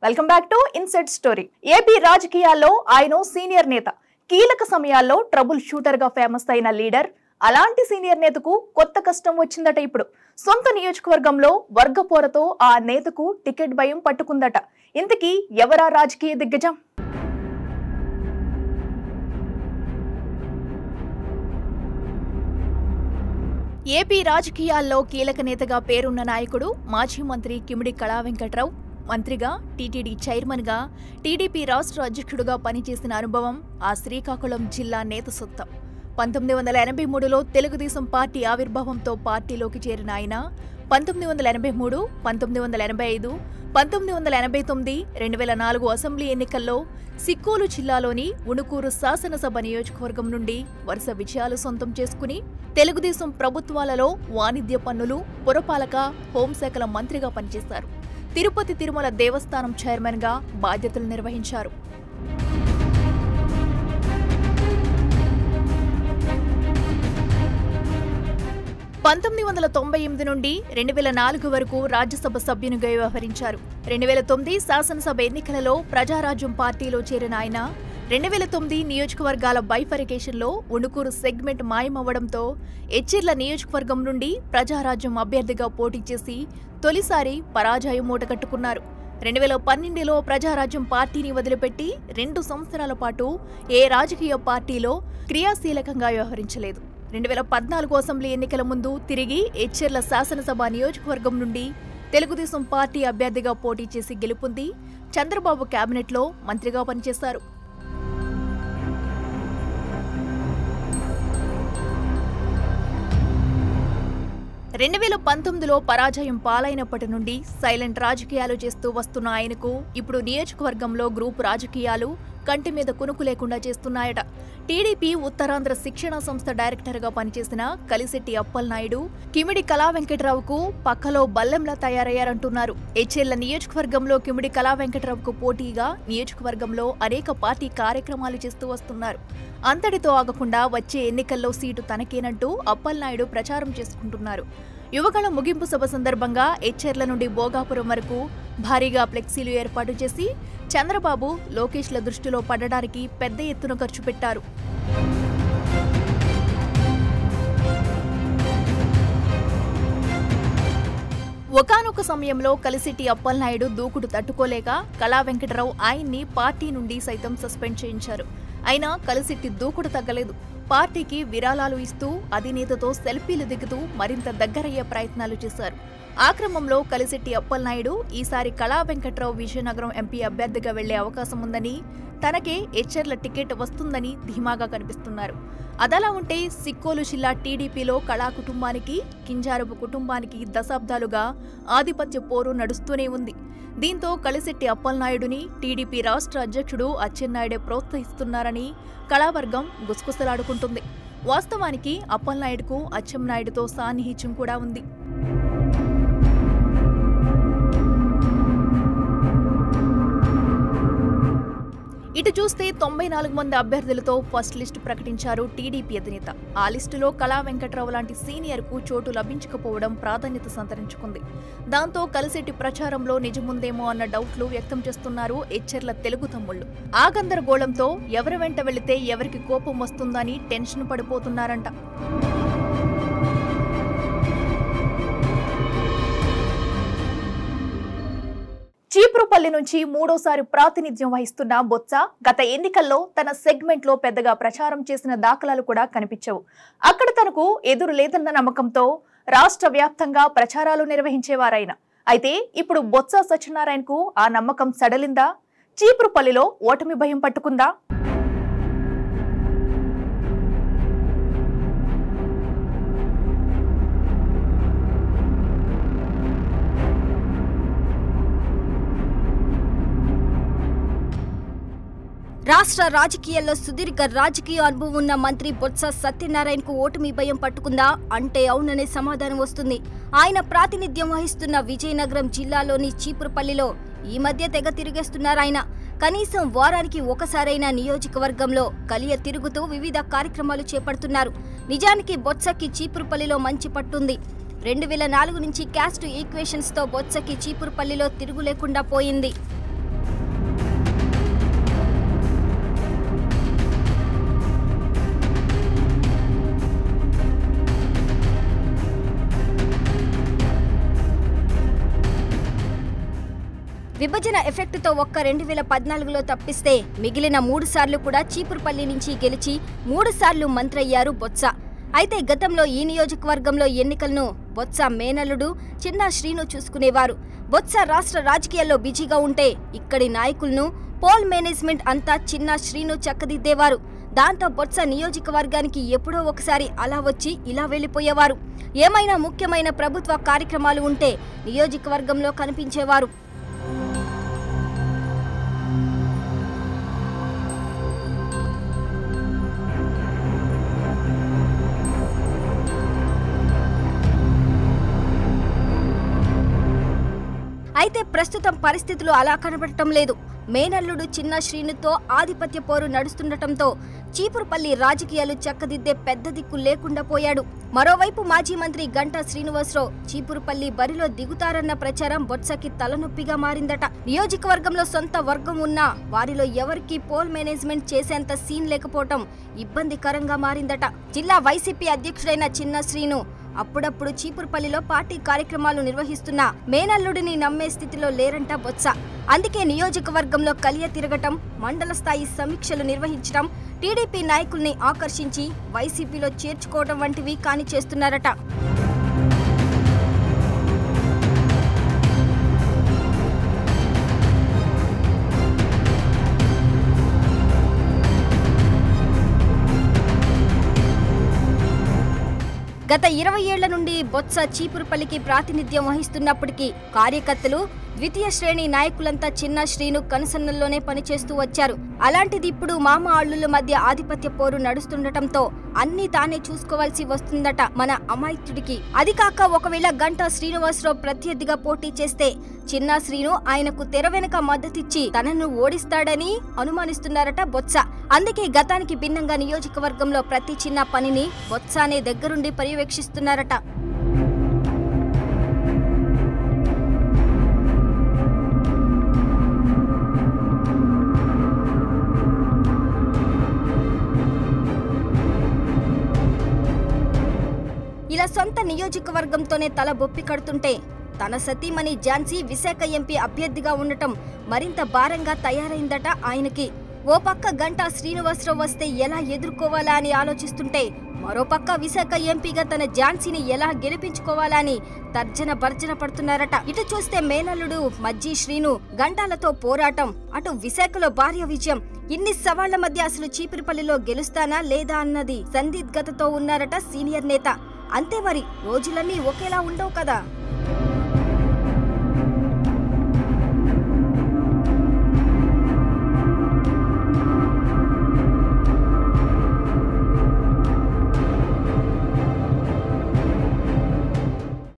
welcome back to inside story AP రాజకీయాల్లో ఆయన senior నేత కీలక సమయాల్లో ట్రబుల్ షూటర్ గా ఫేమస్ అయిన లీడర్ అలాంటి సీనియర్ నేతకు కొత్త కష్టం వచ్చిందట ఇప్పుడు సొంత నియోజకవర్గంలో వర్గపోరతో ఆ నేతకు టికెట్ భయం పట్టుకుందట ఇంతకీ ఎవరా రాజకీయ దిగ్గజం ఏపీ రాజకీయాల్లో కీలక నేతగా పేరున్న నాయకుడు మాజీ మంత్రి కిమిడి కళా వెంకట్రావు మంత్రిగా టీటీడీ చైర్మన్గా టీడీపీ రాష్ట్ర అధ్యక్షుడుగా పనిచేసిన అనుభవం ఆ శ్రీకాకుళం జిల్లా నేత సొంతం పంతొమ్మిది వందల ఎనభై మూడులో తెలుగుదేశం పార్టీ ఆవిర్భావంతో పార్టీలోకి చేరిన ఆయన పంతొమ్మిది వందల ఎనభై మూడు పంతొమ్మిది వందల ఎనభై ఐదు పంతొమ్మిది వందల ఎనభై తొమ్మిది రెండు వేల నాలుగు అసెంబ్లీ ఎన్నికల్లో సిక్కోలు జిల్లాలోని ఉణుకూరు శాసనసభ నియోజకవర్గం నుండి వరుస విజయాలు సొంతం చేసుకుని తెలుగుదేశం ప్రభుత్వాలలో వాణిజ్య పన్నులు పురపాలక హోంశాఖల మంత్రిగా పనిచేశారు తిరుపతి తిరుమల దేవస్థానం చైర్మన్గా బాధ్యతలు నిర్వహించారు పంతొమ్మిది వందల తొంభై ఎనిమిది నుండి రెండు వేల నాలుగు వరకు రాజ్యసభ సభ్యునిగా వ్యవహరించారు రెండు వేల తొమ్మిది శాసనసభ ఎన్నికలలో ప్రజారాజ్యం పార్టీలో చేరిన ఆయన రెండు వేల తొమ్మిది నియోజకవర్గాల బైఫరికేషన్లో ఉణుకూరు సెగ్మెంట్ మాయమవ్వడంతో ఎచ్చిర్ల నియోజకవర్గం నుండి ప్రజారాజ్యం అభ్యర్థిగా పోటీ చేసి తొలిసారి పరాజయం మూటగట్టుకున్నారు రెండు వేల పన్నెండులో ప్రజారాజ్యం పార్టీని వదిలిపెట్టి రెండు సంవత్సరాల పాటు ఏ రాజకీయ పార్టీలో క్రియాశీలకంగా వ్యవహరించలేదు రెండు వేల పద్నాలుగు అసెంబ్లీ ఎన్నికల ముందు తిరిగి ఎచ్చెర్ల శాసనసభ నియోజకవర్గం నుండి తెలుగుదేశం పార్టీ అభ్యర్థిగా పోటీ చేసి గెలుపొంది చంద్రబాబు కేబినెట్లో మంత్రిగా పనిచేశారు రెండు వేల పంతొమ్మిదిలో పరాజయం పాలైనప్పటి నుండి సైలెంట్ రాజకీయాలు చేస్తూ వస్తున్న ఆయనకు ఇప్పుడు నియోజకవర్గంలో గ్రూప్ రాజకీయాలు కంటి మీద కునుకు లేకుండా చేస్తున్నాయట టీడీపీ ఉత్తరాంధ్ర శిక్షణ సంస్థ డైరెక్టర్గా పనిచేసిన కలిశెట్టి అప్పలనాయుడు కిమిడి కళా వెంకటరావుకు పక్కలో బల్లెంలా తయారయ్యారంటున్నారు హెచ్ఎల్ల నియోజకవర్గంలో కిమిడి కళా వెంకటరావుకు పోటీగా నియోజకవర్గంలో అనేక పార్టీ కార్యక్రమాలు చేస్తూ వస్తున్నారు అంతటితో ఆగకుండా వచ్చే ఎన్నికల్లో సీటు తనకేనంటూ అప్పలనాయుడు ప్రచారం చేసుకుంటున్నారు యువగళ ముగింపు సభ సందర్భంగా ఎచ్చెర్ల నుండి భోగాపురం వరకు భారీగా ఫ్లెక్సీలు ఏర్పాటు చేసి చంద్రబాబు లోకేష్ల దృష్టిలో పడడానికి పెద్ద ఎత్తున ఖర్చు పెట్టారు ఒకానొక సమయంలో కలిసిటి అప్పలనాయుడు దూకుడు తట్టుకోలేక కళా వెంకటరావు ఆయన్ని పార్టీ నుండి సైతం సస్పెండ్ చేయించారు అయినా కలిసిట్టి దూకుడు తగ్గలేదు పార్టీకి విరాళాలు ఇస్తూ అధినేతతో సెల్ఫీలు దిగుతూ మరింత దగ్గరయ్యే ప్రయత్నాలు చేశారు ఆ క్రమంలో కలిసిట్టి అప్పలనాయుడు ఈసారి కళా వెంకట్రావు విజయనగరం ఎంపీ అభ్యర్థిగా వెళ్లే అవకాశం ఉందని తనకే హెచ్ఆర్ల టికెట్ వస్తుందని ధీమాగా కనిపిస్తున్నారు అదలా ఉంటే సిక్కోలు జిల్లా టీడీపీలో కళా కుటుంబానికి కింజారపు కుటుంబానికి దశాబ్దాలుగా ఆధిపత్య పోరు నడుస్తూనే ఉంది దీంతో కలిశెట్టి అప్పలనాయుడుని టీడీపీ రాష్ట్ర అధ్యక్షుడు అచ్చెన్నాయుడే ప్రోత్సహిస్తున్నారని కళావర్గం గుసగుసలాడుకుంటుంది వాస్తవానికి అప్పలనాయుడుకు అచ్చెన్నాయుడుతో సాన్నిహిత్యం కూడా ఉంది ఇటు చూస్తే తొంభై నాలుగు మంది అభ్యర్థులతో ఫస్ట్ లిస్టు ప్రకటించారు టీడీపీ అధినేత ఆ లిస్టులో కళా వెంకట్రావు లాంటి సీనియర్ కు చోటు లభించకపోవడం ప్రాధాన్యత సంతరించుకుంది దాంతో కలిసెట్టి ప్రచారంలో నిజముందేమో అన్న డౌట్లు వ్యక్తం చేస్తున్నారు హెచ్చెర్ల తెలుగు తమ్ముళ్లు ఆ గందరగోళంతో ఎవరి వెంట వెళితే ఎవరికి కోపం వస్తుందని టెన్షన్ పడిపోతున్నారంట చీపురుపల్లి నుంచి మూడోసారి ప్రాతినిధ్యం వహిస్తున్న బొత్స గత ఎన్నికల్లో తన సెగ్మెంట్ లో పెద్దగా ప్రచారం చేసిన దాఖలాలు కూడా కనిపించవు అక్కడ తనకు ఎదురు లేదన్న నమ్మకంతో రాష్ట్ర వ్యాప్తంగా ప్రచారాలు నిర్వహించేవారాయన అయితే ఇప్పుడు బొత్స సత్యనారాయణకు ఆ నమ్మకం సడలిందా చీపురుపల్లిలో ఓటమి భయం పట్టుకుందా రాష్ట్ర రాజకీయాల్లో సుదీర్ఘ రాజకీయ అనుభవం ఉన్న మంత్రి బొత్స సత్యనారాయణకు ఓటమి భయం పట్టుకుందా అంటే అవుననే సమాధానం వస్తుంది ఆయన ప్రాతినిధ్యం వహిస్తున్న విజయనగరం జిల్లాలోని చీపురుపల్లిలో ఈ మధ్య తెగ తిరిగేస్తున్నారాయన కనీసం వారానికి ఒకసారైనా నియోజకవర్గంలో కలియ తిరుగుతూ వివిధ కార్యక్రమాలు చేపడుతున్నారు నిజానికి బొత్సకి చీపురుపల్లిలో మంచి పట్టుంది రెండు వేల నాలుగు నుంచి క్యాస్ట్ ఈక్వేషన్స్తో బొత్సకి చీపురుపల్లిలో తిరుగు లేకుండా పోయింది విభజన ఎఫెక్ట్తో ఒక్క రెండు వేల పద్నాలుగులో తప్పిస్తే మిగిలిన మూడు సార్లు కూడా చీపురుపల్లి నుంచి గెలిచి మూడు సార్లు మంత్రయ్యారు బొత్స అయితే గతంలో ఈ నియోజకవర్గంలో ఎన్నికలను బొత్స మేనల్లుడు చిన్న శ్రీను చూసుకునేవారు బొత్స రాష్ట్ర రాజకీయాల్లో బిజీగా ఉంటే ఇక్కడి నాయకులను పోల్ మేనేజ్మెంట్ అంతా చిన్న శ్రీను చక్కదిద్దేవారు దాంతో బొత్స నియోజకవర్గానికి ఎప్పుడో ఒకసారి అలా వచ్చి ఇలా వెళ్ళిపోయేవారు ఏమైనా ముఖ్యమైన ప్రభుత్వ కార్యక్రమాలు ఉంటే నియోజకవర్గంలో కనిపించేవారు అయితే ప్రస్తుతం పరిస్థితులు అలా కనబడటం లేదు మేనల్లుడు చిన్న శ్రీనుతో ఆధిపత్య పోరు నడుస్తుండటంతో చీపురుపల్లి రాజకీయాలు చక్కదిద్దే పెద్ద దిక్కు లేకుండా పోయాడు మరోవైపు మాజీ మంత్రి గంటా శ్రీనివాసరావు చీపురుపల్లి బరిలో దిగుతారన్న ప్రచారం బొత్సకి తలనొప్పిగా మారిందట నియోజకవర్గంలో సొంత వర్గం ఉన్నా వారిలో ఎవరికీ పోల్ మేనేజ్మెంట్ చేసేంత సీన్ లేకపోవటం ఇబ్బందికరంగా మారిందట జిల్లా వైసీపీ అధ్యక్షుడైన చిన్న శ్రీను అప్పుడప్పుడు చీపురుపల్లిలో పార్టీ కార్యక్రమాలు నిర్వహిస్తున్న మేనల్లుడిని నమ్మే స్థితిలో లేరంట బొత్స అందుకే నియోజకవర్గంలో కలియ తిరగటం మండల స్థాయి సమీక్షలు నిర్వహించడం టీడీపీ నాయకుల్ని ఆకర్షించి వైసీపీలో చేర్చుకోవడం వంటివి కాని చేస్తున్నారట గత ఇరవై ఏళ్ల నుండి బొత్స చీపురుపల్లికి ప్రాతినిధ్యం వహిస్తున్నప్పటికీ కార్యకర్తలు ద్వితీయ శ్రేణి నాయకులంతా చిన్న శ్రీను కనుసన్నల్లోనే పనిచేస్తూ వచ్చారు అలాంటిది ఇప్పుడు మామ ఆళ్లుల మధ్య ఆధిపత్య పోరు నడుస్తుండటంతో అన్ని తానే చూసుకోవాల్సి వస్తుందట మన అమాయకుడికి అది కాక ఒకవేళ గంటా శ్రీనివాసరావు ప్రత్యర్థిగా పోటీ చేస్తే చిన్న శ్రీను ఆయనకు తెర వెనుక మద్దతిచ్చి తనను ఓడిస్తాడని అనుమానిస్తున్నారట బొత్స అందుకే గతానికి భిన్నంగా నియోజకవర్గంలో ప్రతి చిన్న పనిని బొత్స అనే దగ్గరుండి పర్యవేక్షిస్తున్నారట ఇలా సొంత నియోజకవర్గంతోనే తల బొప్పి కడుతుంటే తన సతీమణి ఝాన్సీ విశాఖ ఎంపీ అభ్యర్థిగా ఉండటం మరింత భారంగా తయారైందట ఆయనకి ఓ పక్క గంటా శ్రీనివాసరావు వస్తే ఎలా ఎదుర్కోవాలా అని ఆలోచిస్తుంటే మరోపక్క విశాఖ ఎంపీగా తన ఝాన్సీని ఎలా గెలిపించుకోవాలా అని తర్జన భర్జన పడుతున్నారట ఇటు చూస్తే మేనల్లుడు మజ్జి శ్రీను గంటాలతో పోరాటం అటు విశాఖలో భార్య విజయం ఇన్ని సవాళ్ల మధ్య అసలు చీపిరిపల్లిలో గెలుస్తానా లేదా అన్నది సందిగ్ధతతో ఉన్నారట సీనియర్ నేత అంతే మరి రోజులన్నీ ఒకేలా ఉండవు కదా